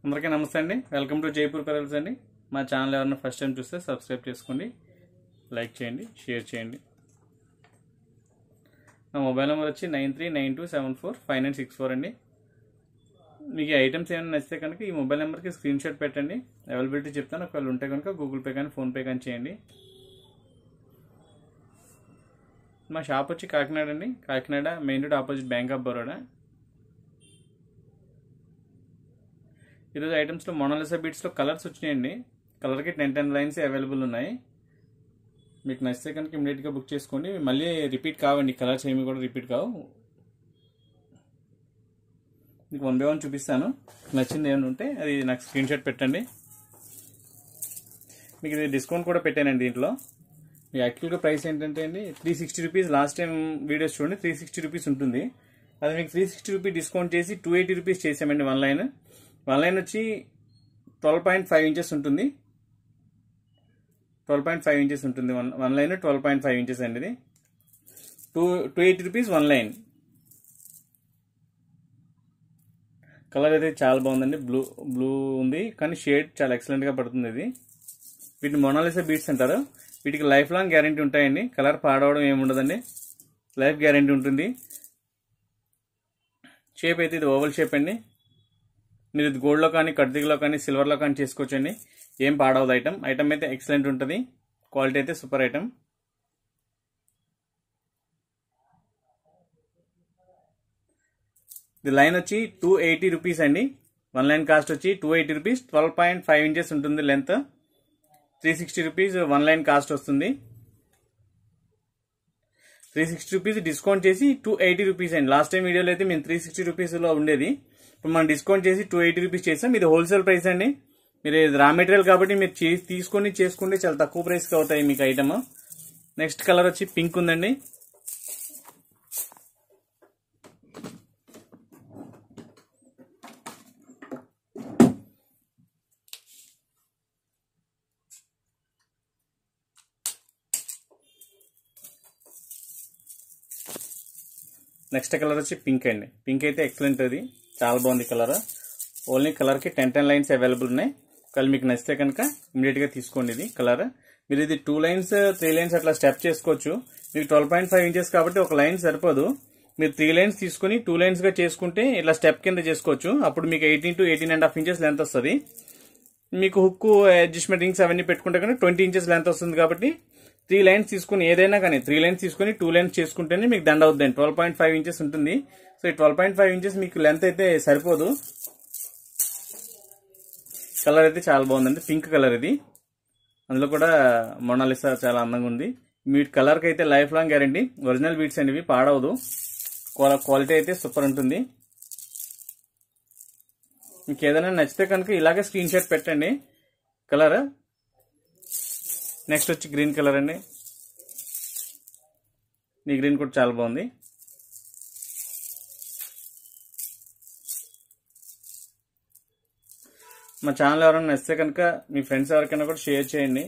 అందరికీ నమస్తే అండి వెల్కమ్ టు జైపూర్ పెరల్స్ అండి మా ఛానల్ ఎవరైనా ఫస్ట్ టైం చూస్తే సబ్స్క్రైబ్ చేసుకోండి లైక్ చేయండి షేర్ చేయండి నా మొబైల్ నెంబర్ వచ్చి nine three nine two seven four five nine six four అండి మీకు ఈ ఐటమ్స్ ఏమైనా నచ్చితే కనుక ఈ మొబైల్ నెంబర్కి స్క్రీన్ షాట్ పెట్టండి అవైలబిలిటీ చెప్తాను ఒకవేళ ఉంటే కనుక గూగుల్ పే కానీ ఫోన్పే కానీ చేయండి మా షాప్ వచ్చి కాకినాడ అండి Kakinada main road opposite bank of Baroda ఈరోజు ఐటమ్స్లో మొనాలిసా బీట్స్లో కలర్స్ వచ్చినాయండి కలర్కి టెన్ టెన్ లైన్స్ అవైలబుల్ ఉన్నాయి మీకు నచ్చితే కనుక ఇమీడియట్గా బుక్ చేసుకోండి మళ్ళీ రిపీట్ కావండి కలర్స్ ఏమి కూడా రిపీట్ కావు మీకు వన్ బై వన్ చూపిస్తాను నచ్చింది ఏమైనా ఉంటే అది నాకు స్క్రీన్ షాట్ పెట్టండి మీకు ఇది డిస్కౌంట్ కూడా పెట్టానండి దీంట్లో మీ యాక్చువల్గా ప్రైస్ ఏంటంటే అండి three sixty rupees last time videos చూడండి త్రీ సిక్స్టీ రూపీస్ ఉంటుంది అది మీకు త్రీ సిక్స్టీ రూపీస్ డిస్కౌంట్ చేసి టూ ఎయిటీ రూపీస్ చేసామండి వన్ లైన్ వన్ లైన్ వచ్చి ట్వెల్వ్ పాయింట్ ఫైవ్ ఇంచెస్ ఉంటుంది ట్వెల్వ్ పాయింట్ ఫైవ్ ఇంచెస్ ఉంటుంది one one line twelve point five inches అండి ఇది two two eighty rupees one line colour అయితే చాలా బాగుందండి బ్లూ బ్లూ ఉంది కానీ షేడ్ చాలా ఎక్సలెంట్గా పడుతుంది ఇది వీటిని మొనాలిసా బీట్స్ అంటారు వీటికి లైఫ్ లాంగ్ గ్యారంటీ ఉంటాయండి కలర్ పాడవడం ఏమి ఉండదండి లైఫ్ గ్యారంటీ ఉంటుంది షేప్ అయితే ఇది ఓవల్ షేప్ అండి మీరు ఇది గోల్డ్లో కానీ కడ్దిగలో కానీ సిల్వర్లో కానీ చేసుకోవచ్చండి ఏం పాడవదు ఐటమ్ ఐటమ్ అయితే ఎక్సలెంట్ ఉంటుంది క్వాలిటీ అయితే సూపర్ ఐటమ్ ఇది లైన్ వచ్చి టూ ఎయిటీ రూపీస్ అండి వన్ లైన్ కాస్ట్ వచ్చి two eighty rupees twelve point five inches ఉంటుంది length three sixty rupees one line cost వస్తుంది త్రీ సిక్స్టీ రూపీస్ డిస్కౌంట్ చేసి టూ ఎయిటీ రూపీస్ అండి last time వీడియోలో అయితే మేము త్రీ సిక్స్టీ రూపీస్లో ఉండేది ఇప్పుడు మనం డిస్కౌంట్ చేసి టూ ఎయిటీ రూపీస్ చేసాం ఇది హోల్సేల్ ప్రైస్ అండి మీరు ఇది రా మెటీరియల్ కాబట్టి మీరు చే- తీసుకొని చేసుకుంటే చాలా తక్కువ ప్రైస్కి అవుతాయి మీకు ఐటమ్ నెక్స్ట్ కలర్ వచ్చి పింక్ ఉందండి నెక్స్ట్ కలర్ వచ్చి పింక్ అండి పింక్ అయితే ఎక్సలెంట్ అది చాలా బాగుంది కలర్ ఓన్లీ కలర్కి టెన్ టెన్ లైన్స్ అవైలబుల్ ఉన్నాయి ఒకవేళ మీకు నచ్చితే కనుక ఇమీడియట్గా తీసుకోండి ఇది కలర్ మీరు ఇది టూ లైన్స్ త్రీ లైన్స్ అట్లా స్టెప్ చేసుకోవచ్చు మీకు ట్వెల్వ్ పాయింట్ ఫైవ్ ఇంచెస్ కాబట్టి ఒక లైన్ సరిపోదు మీరు త్రీ లైన్స్ తీసుకుని టూ లైన్స్గా చేసుకుంటే ఇట్లా స్టెప్ కింద చేసుకోవచ్చు అప్పుడు మీకు eighteen to eighteen and half inches length వస్తుంది మీకు హుక్ అడ్జస్ట్మెంట్ రింగ్స్ అవన్నీ పెట్టుకుంటే కనుక ట్వంటీ ఇంచెస్ లెంత్ వస్తుంది కాబట్టి త్రీ లైన్స్ తీసుకుని ఏదైనా కానీ త్రీ లైన్స్ తీసుకుని టూ లైన్స్ చేసుకుంటేనే మీకు దండ అవుతుంది ట్వెల్వ్ పాయింట్ ఫైవ్ ఇంచెస్ ఉంటుంది సో ఈ ట్వెల్వ్ పాయింట్ ఫైవ్ ఇంచెస్ మీకు లెంత్ అయితే సరిపోదు కలర్ అయితే చాలా బాగుందండి పింక్ కలర్ ఇది అందులో కూడా మొనాలిసా చాలా అందంగా ఉంది మీ కలర్కి అయితే life long guarantee original beads అనేవి పాడవదు క్వాలిటీ అయితే సూపర్ ఉంటుంది మీకు ఏదైనా నచ్చితే కనుక ఇలాగే స్క్రీన్ షాట్ పెట్టండి కలర్ నెక్స్ట్ వచ్చి గ్రీన్ కలర్ అండి ఈ గ్రీన్ కూడా చాలా బాగుంది మా ఛానల్ ఎవరైనా నచ్చితే కనుక మీ ఫ్రెండ్స్ ఎవరికైనా కూడా షేర్ చేయండి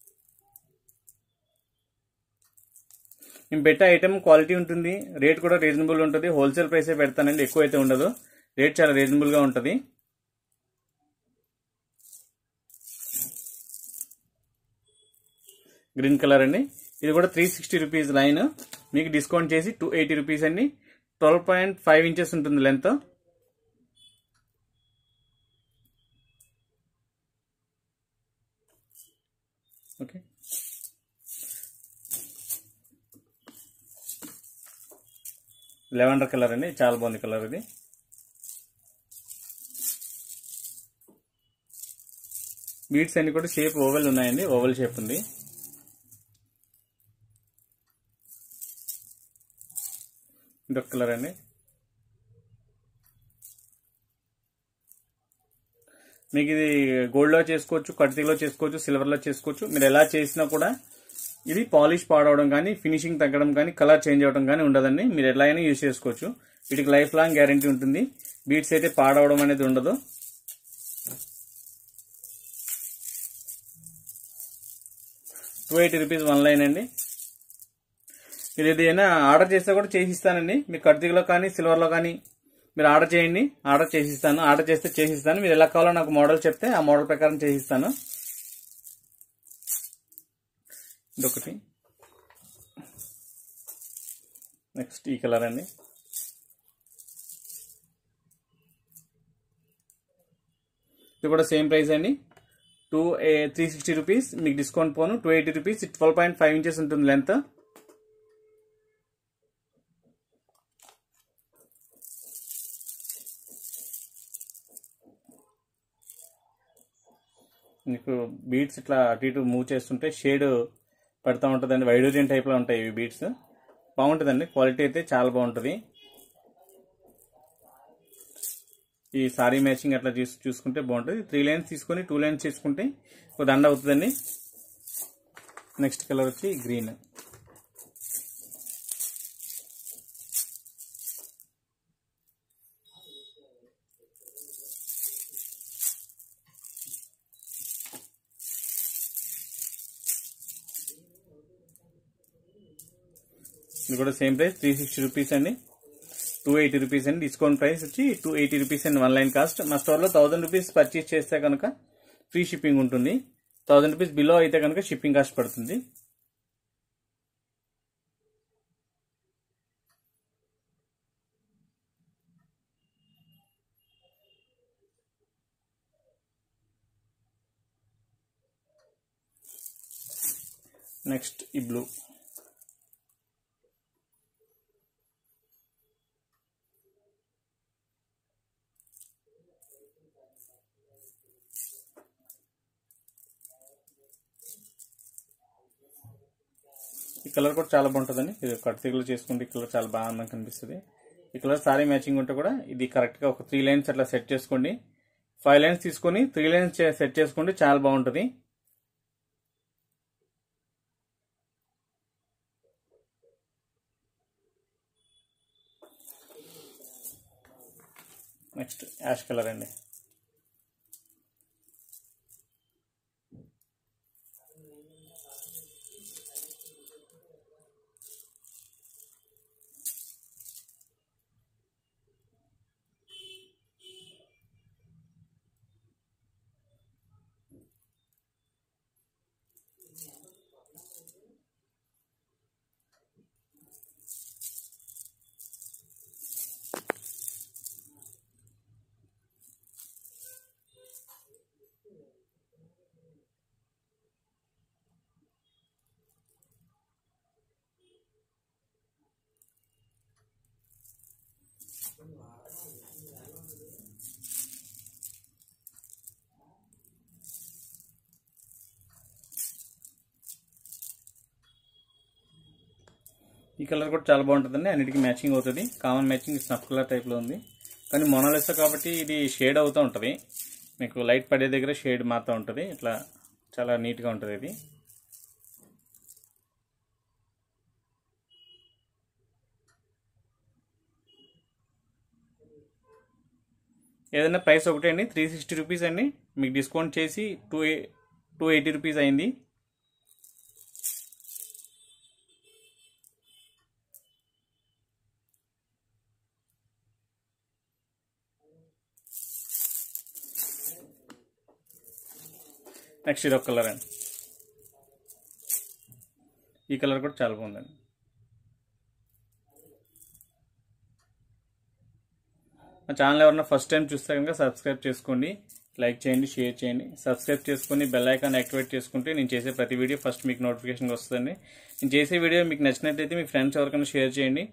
మేము పెట్టే ఐటమ్ క్వాలిటీ ఉంటుంది రేట్ కూడా రీజనబుల్ ఉంటుంది హోల్సేల్ ప్రైసే పెడతానండి ఎక్కువ అయితే ఉండదు రేట్ చాలా రీజనబుల్గా ఉంటుంది గ్రీన్ కలర్ అండి ఇది కూడా త్రీ సిక్స్టీ రూపీస్ లైన్ మీకు డిస్కౌంట్ చేసి టూ ఎయిటీ రూపీస్ అండి ట్వెల్వ్ పాయింట్ ఫైవ్ ఇంచెస్ ఉంటుంది లెంత్ ఓకే లెవెండర్ కలర్ అండి చాలా బాగుంది కలర్ ఇది బీట్స్ అన్ని కూడా షేప్ ఓవెల్ ఉన్నాయండి ఓవెల్ షేప్ ఉంది ఇదొక కలర్ అండి మీకు ఇది గోల్డ్లో చేసుకోవచ్చు కట్తిలో చేసుకోవచ్చు సిల్వర్లో చేసుకోవచ్చు మీరు ఎలా చేసినా కూడా ఇది పాలిష్ పాడవడం కానీ ఫినిషింగ్ తగ్గడం కానీ కలర్ చేంజ్ అవ్వడం కానీ ఉండదండి మీరు ఎలా అయినా యూజ్ చేసుకోవచ్చు వీటికి లైఫ్ లాంగ్ గ్యారంటీ ఉంటుంది బీట్స్ అయితే పాడవడం అనేది ఉండదు two eighty rupees one line అండి మీరు ఏదైనా ఆర్డర్ చేస్తే కూడా చేసి ఇస్తానండి మీకు కర్తీకలో కానీ సిల్వర్లో కానీ మీరు ఆర్డర్ చేయండి ఆర్డర్ చేసిస్తాను ఆర్డర్ చేస్తే చేసిస్తాను మీరు ఎలా కావాలో నాకు మోడల్ చెప్తే ఆ మోడల్ ప్రకారం చేసిస్తాను ఇదొకటి నెక్స్ట్ ఈ కలర్ అండి ఇది కూడా సేమ్ ప్రైస్ అండి టూ త్రీ సిక్స్టీ రూపీస్ మీకు డిస్కౌంట్ పోను two eighty rupees twelve point five inches ఉంటుంది లెంత్ మీకు బీడ్స్ ఇట్లా అటు ఇటు మూవ్ చేస్తుంటే షేడ్ పడుతూ ఉంటుందండి వైడోరియన్ టైప్లో ఉంటాయి ఇవి బీడ్స్ బాగుంటుందండి క్వాలిటీ అయితే చాలా బాగుంటుంది ఈ సారీ మ్యాచింగ్ అట్లా చూసి చూసుకుంటే బాగుంటుంది త్రీ లైన్స్ తీసుకొని టూ లైన్స్ తీసుకుంటే ఒక దండ అవుతుందండి నెక్స్ట్ కలర్ వచ్చి గ్రీన్ ఇది కూడా same price three sixty rupees అండి టూ ఎయిటీ రూపీస్ అండి డిస్కౌంట్ ప్రైస్ వచ్చి టూ ఎయిటీ రూపీస్ అండి వన్ లైన్ కాస్ట్ మా స్టోర్లో థౌసండ్ రూపీస్ పర్చేస్ చేస్తే కనుక ఫ్రీ షిప్పింగ్ ఉంటుంది థౌసండ్ రూపీస్ బిలో అయితే కనుక షిప్పింగ్ కాస్ట్ పడుతుంది నెక్స్ట్ ఈ బ్లూ ఈ కలర్ కూడా చాలా బాగుంటుందండి ఇది కట్ తీగలు చేసుకుంటే ఈ కలర్ చాలా బాగా అందంగా కనిపిస్తుంది ఈ కలర్ సారీ మ్యాచింగ్ ఉంటే కూడా ఇది కరెక్ట్గా ఒక త్రీ లైన్స్ అట్లా సెట్ చేసుకోండి ఫైవ్ లైన్స్ తీసుకొని త్రీ లైన్స్ సెట్ చేసుకోండి చాలా బాగుంటుంది నెక్స్ట్ యాష్ కలర్ అండి ఈ కలర్ కూడా చాలా బాగుంటుందండి అన్నిటికీ మ్యాచింగ్ అవుతుంది కామన్ మ్యాచింగ్ స్నఫ్ కలర్ టైప్లో ఉంది కానీ మొనాలిసా కాబట్టి ఇది షేడ్ అవుతూ ఉంటుంది మీకు లైట్ పడే దగ్గర షేడ్ మారుతూ ఉంటుంది ఇట్లా చాలా నీట్గా ఉంటుంది ఇది ఏదైనా ప్రైస్ ఒకటే అండి త్రీ సిక్స్టీ రూపీస్ అండి మీకు డిస్కౌంట్ చేసి టూ టూ ఎయిటీ రూపీస్ అయింది నెక్స్ట్ ఇది ఒక కలర్ అండి ఈ కలర్ కూడా చాలా బాగుందండి మా ఛానల్ ఎవరన్నా ఫస్ట్ టైం చూస్తే కనుక సబ్స్క్రైబ్ చేసుకోండి లైక్ చేయండి షేర్ చేయండి సబ్స్క్రైబ్ చేసుకుని బెల్ ఐకాన్ యాక్టివేట్ చేసుకుంటే నేను చేసే ప్రతి వీడియో ఫస్ట్ మీకు నోటిఫికేషన్ వస్తుందండి నేను చేసే వీడియో మీకు నచ్చినట్లయితే మీ ఫ్రెండ్స్ ఎవరికైనా షేర్ చేయండి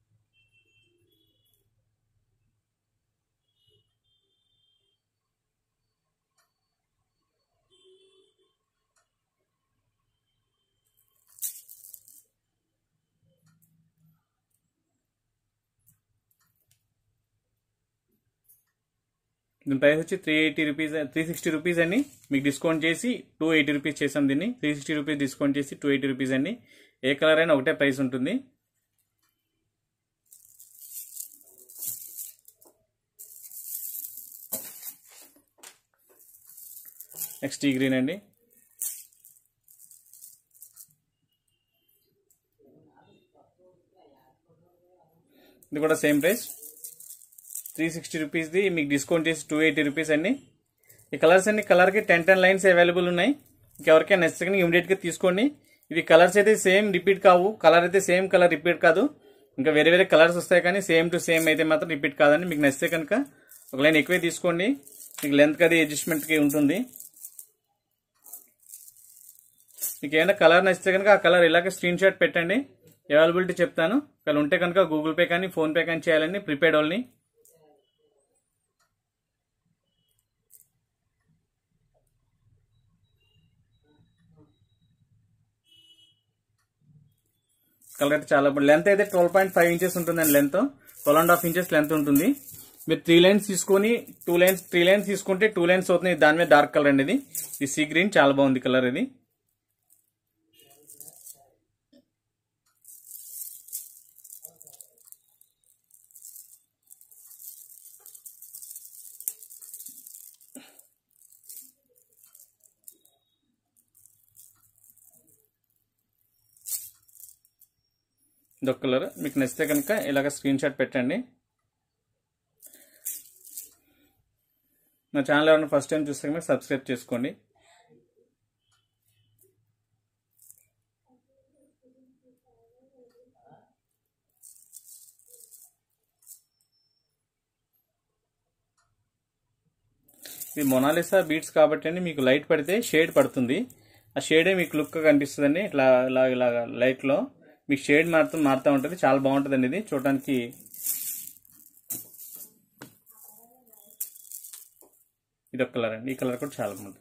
దీని ప్రైస్ వచ్చి three eighty rupees three sixty rupees అండి మీకు డిస్కౌంట్ చేసి టూ ఎయిటీ రూపీస్ చేసాం దీన్ని త్రీ సిక్స్టీ రూపీస్ డిస్కౌంట్ చేసి టూ ఎయిటీ రూపీస్ అండి ఏ కలర్ అయినా ఒకటే ప్రైస్ ఉంటుంది నెక్స్ట్ ఈ గ్రీన్ అండి ఇది కూడా సేమ్ ప్రైస్ త్రీ సిక్స్టీ రూపీస్ది మీకు డిస్కౌంట్ చేసి టూ ఎయిటీ రూపీస్ అండి ఈ కలర్స్ అన్ని కలర్కి టెన్ టెన్ లైన్స్ అవైలబుల్ ఉన్నాయి ఇంకెవరికైనా నచ్చితే ఇమీడియట్గా తీసుకోండి ఇవి కలర్స్ అయితే సేమ్ రిపీట్ కావు కలర్ అయితే సేమ్ కలర్ రిపీట్ కాదు ఇంకా వేరే వేరే కలర్స్ వస్తాయి కానీ సేమ్ టు సేమ్ అయితే మాత్రం రిపీట్ కాదండి మీకు నచ్చితే కనుక ఒక లైన్ ఎక్కువే తీసుకోండి మీకు లెంత్ అది అడ్జస్ట్మెంట్కి ఉంటుంది మీకు ఏమైనా కలర్ నచ్చితే కనుక ఆ కలర్ ఇలాగే స్క్రీన్ షాట్ పెట్టండి అవైలబిలిటీ చెప్తాను ఒకవేళ ఉంటే కనుక గూగుల్ పే కానీ ఫోన్ పే కానీ చేయాలండి ప్రిపేడ్ వాళ్ళని కలర్ అయితే చాలా బాగుంది లెంత్ అయితే ట్వెల్వ్ పాయింట్ ఫైవ్ ఇంచెస్ ఉంటుందండి length twelve and half inches length ఉంటుంది మీరు త్రీ లైన్స్ తీసుకొని టూ లైన్స్ త్రీ లైన్స్ తీసుకుంటే టూ లైన్స్ అవుతుంది దాని మీద డార్క్ కలర్ అండి ఇది ఈ సీ గ్రీన్ చాలా బాగుంది కలర్ ఇది ఇదొక కలర్ మీకు నచ్చితే కనుక ఇలాగ స్క్రీన్ షాట్ పెట్టండి నా ఛానల్ ఎవరైనా ఫస్ట్ టైం చూస్తే కనుక సబ్స్క్రైబ్ చేసుకోండి ఇది మొనాలిసా బీట్స్ కాబట్టి అండి మీకు లైట్ పడితే షేడ్ పడుతుంది ఆ షేడే మీకు లుక్ కనిపిస్తుందండి ఇట్లా ఇలా ఇలా లైట్లో మీకు షేడ్ మారుతూ మారుతూ ఉంటుంది చాలా బాగుంటుందండి ఇది చూడడానికి ఇది ఒక కలర్ అండి ఈ కలర్ కూడా చాలా బాగుంటుంది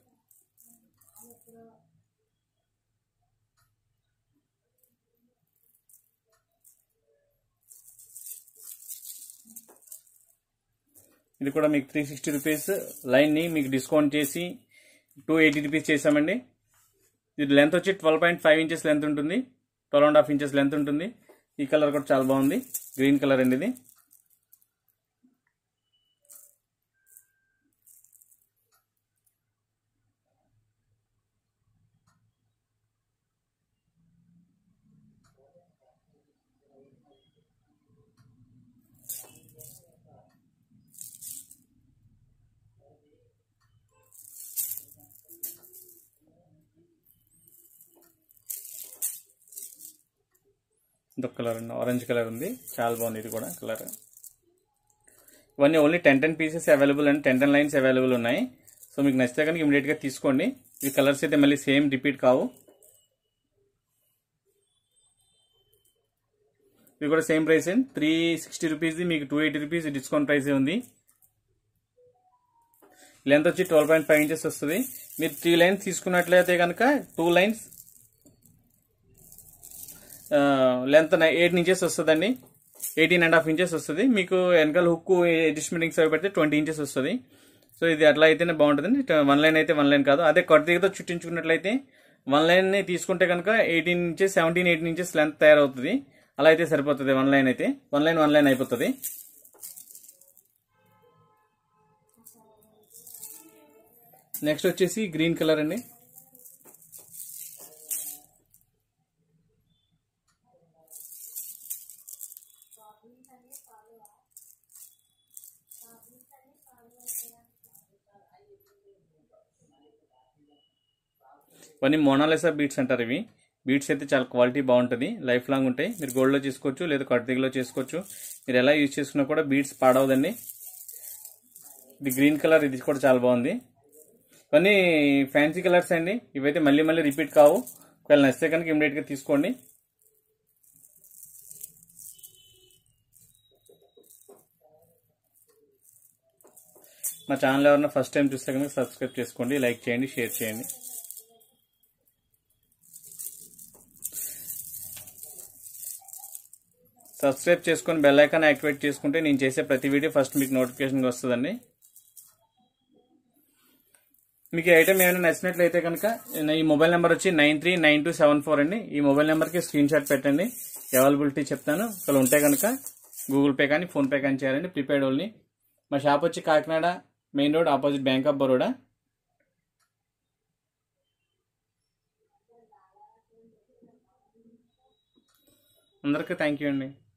ఇది కూడా మీకు త్రీ సిక్స్టీ రూపీస్ లైన్ని మీకు డిస్కౌంట్ చేసి టూ ఎయిటీ రూపీస్ చేసామండి ఇది లెంత్ వచ్చి twelve point five inches length ఉంటుంది twelve and half inches length ఉంటుంది ఈ కలర్ కూడా చాలా బాగుంది గ్రీన్ కలర్ అండి ఇది ఇదొక కలర్ అండి ఆరెంజ్ కలర్ ఉంది చాలా బాగుంది ఇది కూడా కలర్ ఇవన్నీ only ten ten pieces available అండి టెన్ టెన్ లైన్స్ అవైలబుల్ ఉన్నాయి సో మీకు నచ్చితే కనుక ఇమీడియట్గా తీసుకోండి ఈ కలర్స్ అయితే మళ్ళీ సేమ్ రిపీట్ కావు ఇది కూడా సేమ్ ప్రైస్ అండి త్రీ సిక్స్టీ రూపీస్ది మీకు two eighty rupees discount price ఉంది లెంత్ వచ్చి ట్వెల్వ్ పాయింట్ ఫైవ్ ఇంచెస్ వస్తుంది మీరు త్రీ లైన్స్ తీసుకున్నట్లయితే కనుక two lines length eight inches వస్తుందండి ఎయిటీన్ అండ్ హాఫ్ ఇంచెస్ వస్తుంది మీకు వెనకాల హుక్ అడ్జస్ట్మెంటింగ్స్ అవి పెడితే ట్వంటీ ఇంచెస్ వస్తుంది సో ఇది అట్లా అయితేనే బాగుంటుందండి వన్ లైన్ అయితే వన్ లైన్ కాదు అదే కొద్దిగా చుట్టించుకున్నట్లయితే వన్ లైన్ తీసుకుంటే కనుక eighteen inches seventeen eighteen inches length తయారవుతుంది అలా అయితే సరిపోతుంది వన్ లైన్ అయితే వన్ లైన్ వన్ లైన్ అయిపోతుంది నెక్స్ట్ వచ్చేసి గ్రీన్ కలర్ అండి ఇవన్నీ మోనాలిసా బీట్స్ అంటారు ఇవి బీట్స్ అయితే చాలా క్వాలిటీ బాగుంటుంది లైఫ్ లాంగ్ ఉంటాయి మీరు గోల్డ్లో చేసుకోవచ్చు లేదా కట్టిగలో చేసుకోవచ్చు మీరు ఎలా యూజ్ చేసుకున్నా కూడా బీట్స్ పాడవదండి ఇది గ్రీన్ కలర్ ఇది కూడా చాలా బాగుంది ఇవన్నీ ఫ్యాన్సీ కలర్స్ అండి ఇవైతే మళ్ళీ మళ్ళీ రిపీట్ కావు ఒకవేళ నచ్చితే కనుక ఇమీడియట్గా తీసుకోండి మా ఛానల్ ఎవరైనా ఫస్ట్ టైం చూస్తే కనుక సబ్స్క్రైబ్ చేసుకోండి లైక్ చేయండి షేర్ చేయండి సబ్స్క్రైబ్ చేసుకొని బెల్ ఐకాన్ యాక్టివేట్ చేసుకుంటే నేను చేసే ప్రతి వీడియో ఫస్ట్ మీకు నోటిఫికేషన్ వస్తుందండి మీకు ఈ ఐటమ్ ఏమైనా నచ్చినట్లయితే కనుక ఈ మొబైల్ నెంబర్ వచ్చి nine three nine two seven four అండి ఈ మొబైల్ నెంబర్కి స్క్రీన్ షాట్ పెట్టండి అవైలబిలిటీ చెప్తాను అసలు ఉంటే కనుక గూగుల్ పే కానీ ఫోన్పే కానీ చేయాలండి ప్రిపేడ్ ఓన్లీ మా షాప్ వచ్చి Kakinada main road opposite bank of Baroda అందరికీ థ్యాంక్ యూ అండి